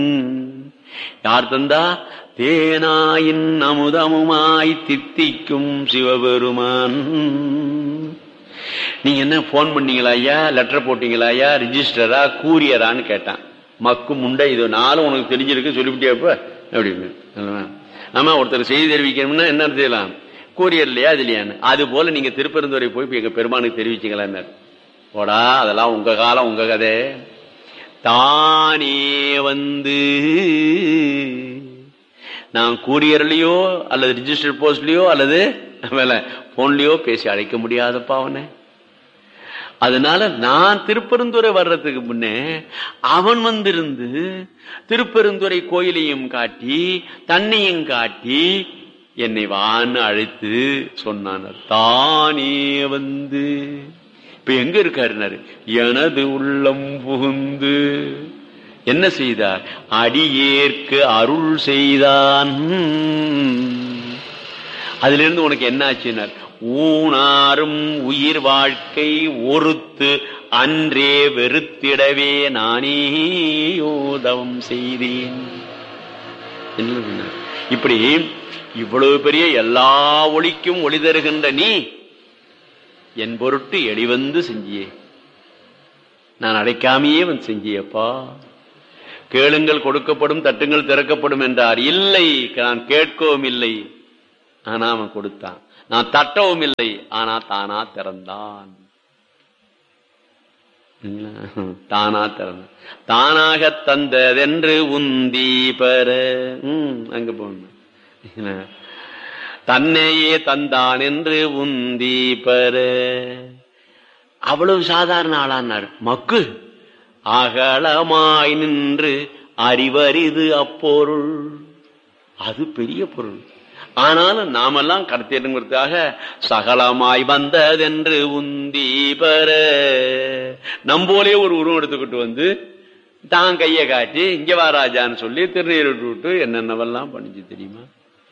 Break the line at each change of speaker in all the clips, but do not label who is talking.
யார் தந்தா தேனாயின் அமுதமுமாய் தித்திக்கும் சிவபெருமான் நீங்க என்ன போன் பண்ணீங்களா ஐயா லெட்டர் போட்டீங்களா ஐயா ரிஜிஸ்டரா கூரியரான்னு கேட்டான் மக்கு முண்டை இது நாளும் உனக்கு தெரிஞ்சிருக்கு சொல்லிவிட்டியா இப்ப அப்படின்னு அல்லவா? ஆமா ஒருத்தர் செய்தி தெரிவிக்கணும்னா என்ன செய்யலாம் கூரியர் இல்லையா அது இல்லையான்னு அது போல நீங்க திருப்பெருந்துறை போய் இப்ப எங்க பெருமானுக்கு தெரிவிச்சீங்களா போடா அதெல்லாம் உங்க காலம் உங்க கதை தானே வந்து நான் கூரியர்லயோ அல்லது ரிஜிஸ்டர் போஸ்ட்லயோ அல்லது மேல போன்லயோ பேசி அழைக்க முடியாதப்பா அவனை அதனால நான் திருப்பெருந்துறை வர்றதுக்கு முன்னே அவன் வந்திருந்து திருப்பெருந்துறை கோயிலையும் காட்டி தன்னையும் காட்டி என்னை வான்னு அழைத்து சொன்னான் தானே வந்து இப்ப எங்க இருக்காருனாரு எனது உள்ளம் புகுந்து என்ன செய்தார் அடியேற்கு அருள் செய்தான் அதுல இருந்து உனக்கு என்ன ஆச்சுனார் ஊனாரும் உயிர் வாழ்க்கை ஒருத்து அன்றே வெறுத்திடவே நானே யோதவம் செய்தேன் என்ன சொன்னார்? இப்படி இவ்வளவு பெரிய எல்லா ஒளிக்கும் ஒளி தருகின்ற நீ என் பொருட்டு எளிவந்து செஞ்சியே நான் அடைக்காமையே வந்து செஞ்சியப்பா கேளுங்கள் கொடுக்கப்படும் தட்டுங்கள் திறக்கப்படும் என்றார் இல்லை நான் கேட்கவும் இல்லை ஆனா அவன் கொடுத்தான் நான் தட்டவும் இல்லை ஆனா தானா திறந்தான் தானா திறந்த தானாக தந்ததென்று உந்தி பெற ம், அங்க போகணும் தன்னையே தந்தான் என்று உந்தி பெற அவ்வளவு சாதாரண ஆளானார் மக்கு அகலமாய் நின்று அறிவரிது அப்பொருள் அது பெரிய பொருள் ஆனாலும் நாமெல்லாம் கடத்திடுங்கிறதுக்காக சகலமாய் வந்ததென்று உந்தி பெற நம்போலே ஒரு உருவம் எடுத்துக்கிட்டு வந்து தான் கையை காட்டி இங்க வா ராஜான்னு சொல்லி திருநீர் விட்டு என்னென்னவெல்லாம் பண்ணிச்சு தெரியுமா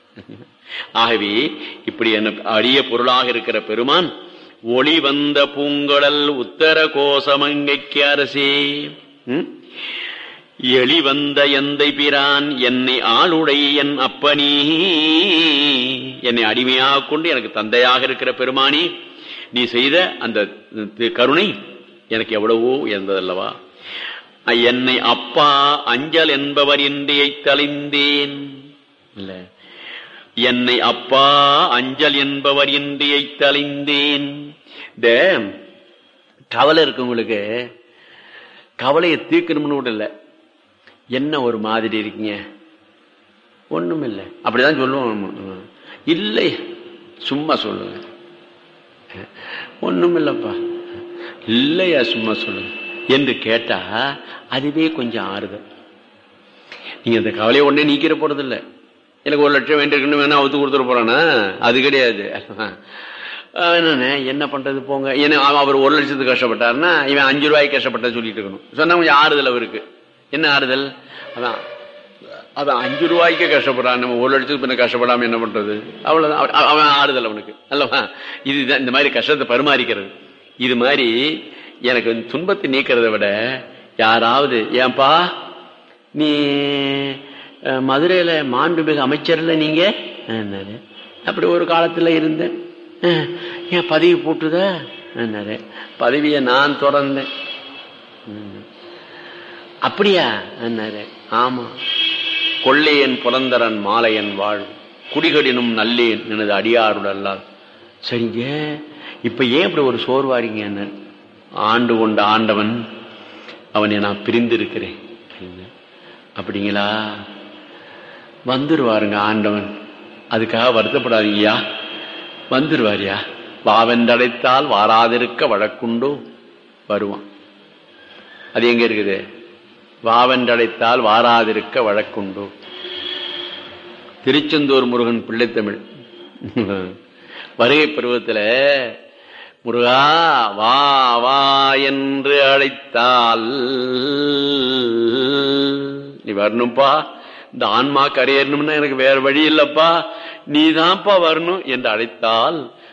ஆகவே இப்படி என்ன அரிய பொருளாக இருக்கிற பெருமான் ஒளி வந்த பூங்கடல் உத்தர கோசமங்கைக்கு அரசே ம்? எளி வந்த எந்தை பிரான் என்னை ஆளுடை என் அப்பனி என்னை அடிமையாக கொண்டு எனக்கு தந்தையாக இருக்கிற பெருமானி நீ செய்த அந்த தி- கருணை எனக்கு எவ்வளவோ உயர்ந்ததல்லவா என்னை அப்பா அஞ்சல் என்பவர் இன்றியை தளிந்தேன் இல்ல என்னை அப்பா அஞ்சல் என்பவர் இன்றியை தளிந்தேன் இந்த கவலை இருக்கவங்களுக்கு கவலையை தீர்க்கணும்னு கூட இல்லை என்ன ஒரு மாதிரி இருக்கீங்க ஒண்ணும் இல்லை அப்படிதான் சொல்லுவோம் இல்லை சும்மா சொல்லுங்க ஒண்ணும் இல்லப்பா இல்லையா சும்மா சொல்லுங்க என்று கேட்டா அதுவே கொஞ்சம் ஆறுதல் நீங்க அந்த கவலையை உடனே நீக்கிற போறது இல்ல எனக்கு ஒரு லட்சம் வேண்டியிருக்குன்னு வேணா அவுத்து கொடுத்துட போறானா அது கிடையாது அஹ் என்னண்ணே என்ன பண்றது போங்க ஏன்னா அவ- அவர் ஒரு லட்சத்துக்கு கஷ்டப்பட்டாருன்னா இவன் அஞ்சு ரூபாய்க்கு கஷ்டப்பட்டா சொல்லிட்டு இருக்கணும் சொன்னா கொஞ்சம் ஆறுதல் அவருக்கு என்ன ஆறுதல் அதான் அவன் அஞ்சு ரூபாய்க்கு கஷ்டப்படுறான் நம்ம ஒரு லட்சத்துக்கு பின்ன கஷ்டப்படாம என்ன பண்றது அவ்வளவுதான் அவ- அவன் ஆறுதல் அவனுக்கு அல்லவா இதுதான் இந்த மாதிரி கஷ்டத்தை பரிமாறிக்கிறது இது மாதிரி எனக்கு துன்பத்தை நீக்கிறதை விட யாராவது ஏன்பா நீ அஹ், மதுரையில மாண்புமிகு அமைச்சர்ல நீங்க என்னாரு அப்படி ஒரு காலத்துல இருந்தேன் அஹ், ஏன் பதவி போட்டுதா என்னாரு பதவியை நான் தொடர்ந்தேன் ம். அப்படியா என்னாரு ஆமா கொள்ளையன் புலந்தரன் மாலையன் வாழ் குடிகடினும் நல்லேன் எனது அடியாருடல்லால் சரிங்க இப்ப ஏன் இப்படி ஒரு சோர்வாரிங்க என்ன ஆண்டு கொண்ட ஆண்டவன் அவனை நான் பிரிந்திருக்கிறேன் அப்படிங்களா வந்துருவாருங்க ஆண்டவன் அதுக்காக வருத்தப்படாதீங்கய்யா வந்துருவாரியா வாவென்றடைத்தால் வாராதிருக்க வழக்குண்டோ வருவான் அது எங்க இருக்குது வாவென்றடைத்தால் வாராதிருக்க வழக்குண்டோ திருச்செந்தூர் முருகன் பிள்ளைத்தமிழ் வருகை பருவத்துல முருகா வா வா என்று அழைத்தால் நீ வரணும்பா இந்த ஆன்மா கரையேறணும்னா எனக்கு வேற வழி இல்லப்பா நீதான்ப்பா வரணும் என்று அழைத்தால்